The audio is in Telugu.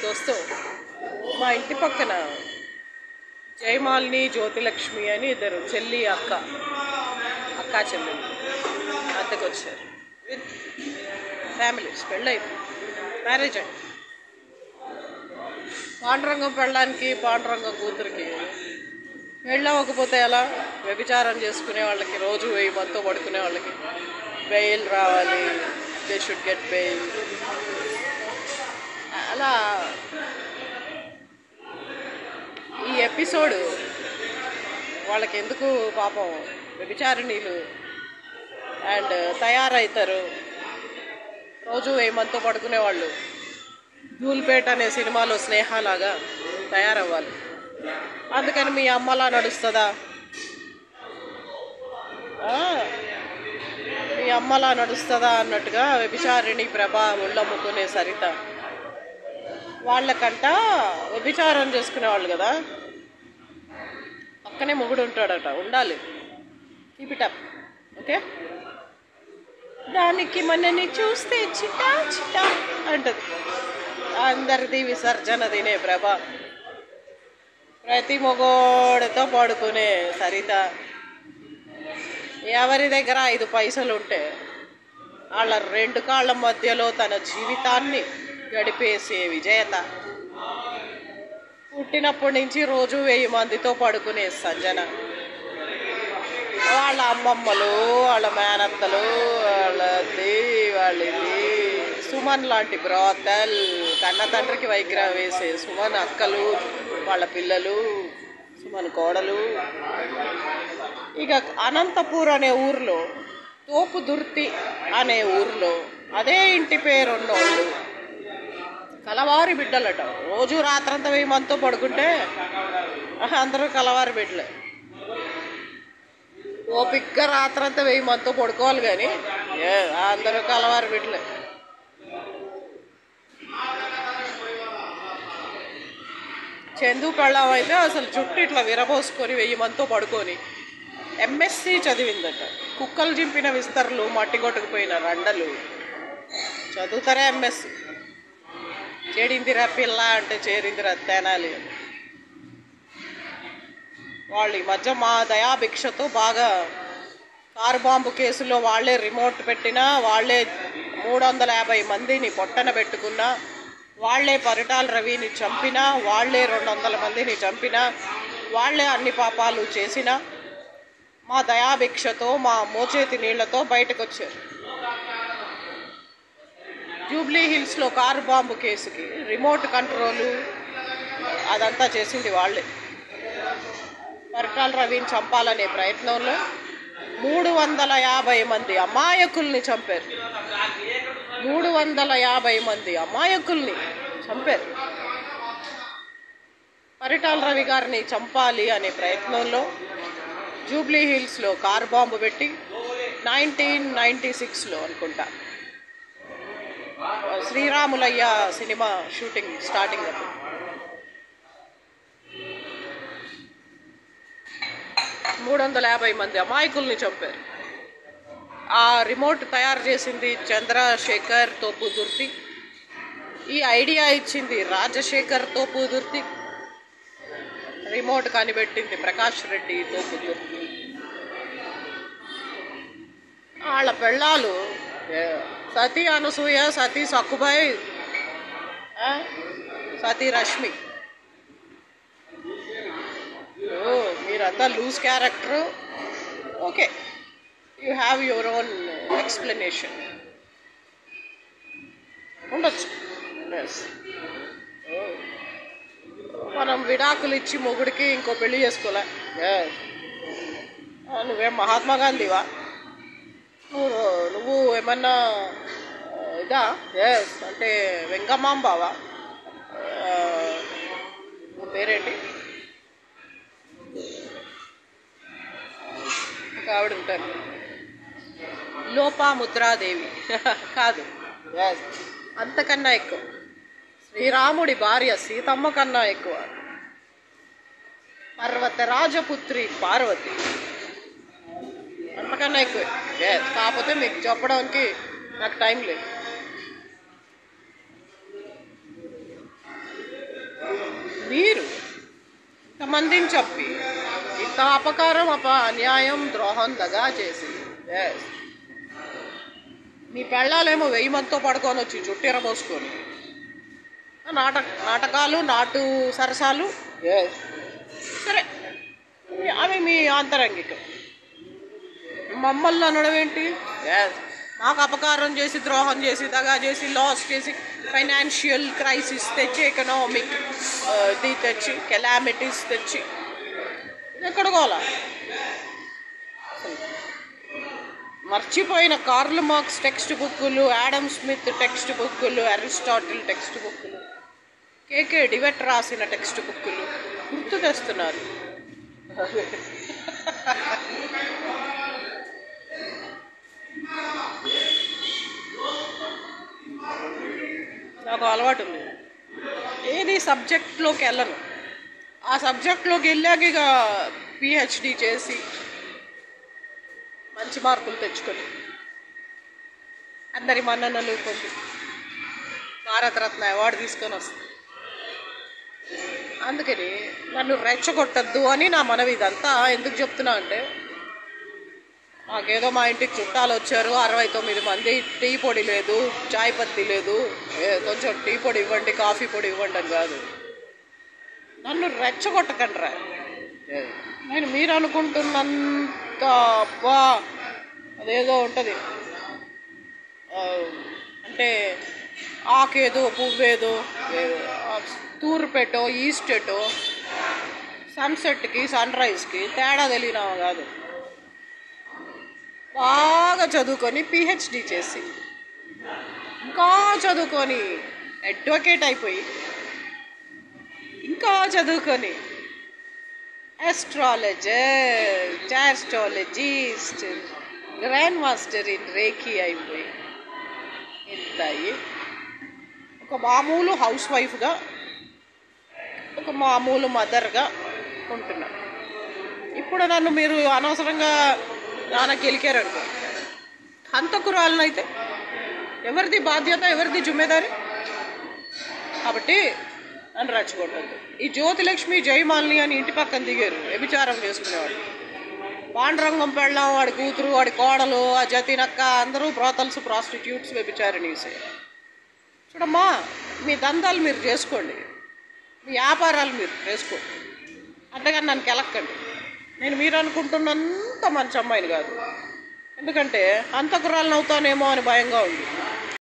దోస్తో మా ఇంటి పక్కన జయమాలిని జ్యోతిలక్ష్మి అని ఇద్దరు చెల్లి అక్క అక్క చెల్లెలు అద్దెకు వచ్చారు విత్ ఫ్యామిలీస్ పెళ్ళైంది మ్యారేజ్ అయింది పాండురంగం పెళ్ళడానికి పాండురంగం కూతురికి వెళ్ళవకపోతే ఎలా వ్యభిచారం చేసుకునే వాళ్ళకి రోజు వెయ్యి మందితో పడుకునే వాళ్ళకి బెయిల్ రావాలి దే షుడ్ గెట్ బెయిల్ అలా ఈ ఎపిసోడ్ వాళ్ళకి ఎందుకు పాపం వ్యభిచారిణీలు అండ్ తయారవుతారు రోజు వెయ్యి మందితో పడుకునే వాళ్ళు ధూల్పేట్ అనే సినిమాలో స్నేహలాగా తయారవ్వాలి అందుకని మీ అమ్మలా నడుస్తుందా ఆ, మీ అమ్మలా నడుస్తుందా అన్నట్టుగా వ్యభిచారిణి ప్రభ ఒళ్ళమ్ముకునే సరిత వాళ్ళకంట వ్యభిచారం చేసుకునేవాళ్ళు కదా పక్కనే మొగుడు ఉంటాడట ఉండాలి కీప్ ఇట్ అప్ ఓకే దానికి మనని చూస్తే చిటా చిటా అంటది అందరిది విసర్జన తినే ప్రభ ప్రతి మొగోడితో పడుకునే సరిత ఎవరి దగ్గర ఐదు పైసలు ఉంటే వాళ్ళ రెండు కాళ్ళ మధ్యలో తన జీవితాన్ని గడిపేసే విజేత పుట్టినప్పటి నుంచి రోజు వెయ్యి మందితో పడుకునే సంజన వాళ్ళ అమ్మమ్మలు వాళ్ళ మేనత్తలు వాళ్ళది వాళ్ళది సుమన్ లాంటి బ్రోతల్ కన్న తండ్రికి వైగ్రహం వేసే సుమన్ అక్కలు వాళ్ళ పిల్లలు సుమన్ కోడలు ఇక అనంతపూర్ అనే ఊర్లో తోపు దుర్తి అనే ఊర్లో అదే ఇంటి పేరు ఉన్నోళ్ళు కలవారి బిడ్డలట రోజు రాత్రంతా వెయ్యి మందితో పడుకుంటే ఆహా, అందరూ కలవారి బిడ్డలే ఓపిగ్గా రాత్రంతా వెయ్యి మందితో పడుకోవాలి కానీ ఏ అందరూ కలవారి బిడ్డలే చందు పెళ్ళాం అయితే అసలు జుట్టు ఇట్లా విరబోసుకొని వెయ్యి మందితో పడుకొని ఎంఎస్సి చదివిందట కుక్కలు చింపిన విస్తరలు మట్టి కొట్టుకుపోయిన రండలు చదువుతారా ఎంఎస్సి చేడిందిరా పిల్ల అంటే చేరిందిరా తేనాలి అని. వాళ్ళు ఈ మధ్య మా దయాభిక్షతో బాగా కారు బాంబు కేసులో వాళ్ళే రిమోట్ పెట్టినా వాళ్ళే మూడు వందల యాభై మందిని పొట్టన పెట్టుకున్నా వాళ్ళే పరిటాల రవిని చంపినా వాళ్ళే రెండు వందల మందిని చంపినా వాళ్ళే అన్ని పాపాలు చేసినా మా దయాభిక్షతో మా మోచేతి నీళ్లతో బయటకు వచ్చారు జూబ్లీ హిల్స్లో కారు బాంబు కేసుకి రిమోట్ కంట్రోలు అదంతా చేసింది వాళ్ళే పరిటాల రవిని చంపాలనే ప్రయత్నంలో మూడు వందల యాభై మంది అమాయకుల్ని చంపారు మూడు వందల యాభై మంది అమాయకుల్ని చంపారు పరిటాల రవి గారిని చంపాలి అనే ప్రయత్నంలో జూబ్లీ హిల్స్లో కార్ బాంబు పెట్టి నైన్టీన్ నైంటీ సిక్స్లో అనుకుంటా శ్రీరాములయ్య సినిమా షూటింగ్ స్టార్టింగ్ అప్పుడు మూడు వందల యాభై మంది అమాయకుల్ని చంపారు ఆ రిమోట్ తయారు చేసింది చంద్రశేఖర్ తోపుదుర్తి ఈ ఐడియా ఇచ్చింది రాజశేఖర్ తోపుదుర్తి రిమోట్ కనిపెట్టింది ప్రకాష్ రెడ్డి తోపుదుర్తి వాళ్ళ పెళ్ళాలు ఏ, సతీ అనసూయ సతీ సక్కుబాయ్ ఆ, సతీ రష్మి ఓ మీరంతా loose character okay you have your own explanation ఉండొచ్చు Yes. ఓ. మనం విడాకులు ఇచ్చి మొగుడికి ఇంకో పెళ్లి చేసుకోలే Yes. ఆ, నువ్వేం మహాత్మా గాంధీవా నువ్వు నువ్వు ఏమన్నా ఆ, ఇదా ఎస్ అంటే వెంగమాంబావా ఆ, నీ పేరేంటి ఒక ఆవిడ ఉంటారు లోపాముద్రాదేవి కాదు Yes. అంతకన్నా ఎక్కువ శ్రీరాముడి భార్య సీతమ్మ కన్నా ఎక్కువ పర్వత రాజపుత్రి పార్వతి అంతకన్నా ఎక్కువే Yes. కాకపోతే మీకు చెప్పడానికి నాకు టైం లేదు మీరు ఇంతమందిని చెప్పి ఇంత అపకారం అప అన్యాయం ద్రోహం దగా చేసి Yes. మీ పెళ్ళాలేమో వెయ్యి మందితో పడుకొని వచ్చి చుట్టెర పోసుకొని నాటక నాటకాలు నాటు సరసాలు Yes. సరే అవి మీ ఆంతరంగికం మమ్మల్ని అనడం ఏంటి Yes. మాకు అపకారం చేసి ద్రోహం చేసి దగా చేసి లాస్ చేసి ఫైనాన్షియల్ క్రైసిస్ తెచ్చి ఎకనామిక్ ఇది తెచ్చి కెలామిటీస్ తెచ్చి ఎక్కడ గోలా మర్చిపోయిన కార్ల్ మార్క్స్ టెక్స్ట్ బుక్కులు యాడమ్ స్మిత్ టెక్స్ట్ బుక్కులు అరిస్టాటిల్ టెక్స్ట్ బుక్కులు కేకే డివెట్ రాసిన టెక్స్ట్ బుక్కులు గుర్తు తెస్తున్నారు నాకు అలవాటు ఉంది ఏది సబ్జెక్ట్లోకి వెళ్ళను ఆ సబ్జెక్ట్లోకి వెళ్ళాక ఇక పిహెచ్డి చేసి మంచి మార్కులు తెచ్చుకొని అందరి మన్ననలు పొంది భారతరత్న అవార్డు తీసుకొని వస్తుంది అందుకని నన్ను రెచ్చగొట్టద్దు అని నా మనవి ఇదంతా ఎందుకు చెప్తున్నా అంటే నాకేదో మా ఇంటికి చుట్టాలు వచ్చారు అరవై తొమ్మిది మంది టీ పొడి లేదు చాయ్ పత్తి లేదు ఏ, కొంచెం టీ పొడి ఇవ్వండి కాఫీ పొడి ఇవ్వండి అని కాదు నన్ను రెచ్చగొట్టకండి రా నేను మీరు అనుకుంటున్నంత అబ్బా అదేదో ఉంటుంది అంటే ఆకేదో పువ్వేదో ఏదో, ఆ తూర్పెట్టో ఈస్టెటో సన్సెట్కి సన్ రైజ్కి తేడా తెలియనామా కాదు బాగా చదువుకొని పిహెచ్డి చేసి ఇంకా చదువుకొని అడ్వకేట్ అయిపోయి ఇంకా చదువుకొని astrologer, astrologist, grand master in reiki అయిపోయి ఇంత అయ్యి ఒక మామూలు హౌస్ వైఫ్గా ఒక మామూలు మదర్గా ఉంటున్నా ఇప్పుడు నన్ను మీరు అనవసరంగా నాన్న గెలికారనుకో హంతకురాలను అయితే ఎవరిది బాధ్యత ఎవరిది జుమ్మేదారి కాబట్టి అని రచ్చగొట్టద్దు ఈ జ్యోతిలక్ష్మి జయమాలిని అని ఇంటి పక్కన దిగారు వ్యభిచారం చేసుకునేవాడు పాండురంగం పెళ్ళాం వాడి కూతురు వాడి కోడలు ఆ జతినక్క అందరూ బ్రోతల్స్ ప్రాస్టిట్యూట్స్ వ్యభిచారిణీసే చూడమ్మా మీ దందాలు మీరు చేసుకోండి మీ వ్యాపారాలు మీరు చేసుకోండి అంతేగాని నన్ను కెలక్కండి నేను మీరు అనుకుంటున్నంత మంచి అమ్మాయిని కాదు ఎందుకంటే అంతకురాలను అవుతానేమో అని భయంగా ఉంది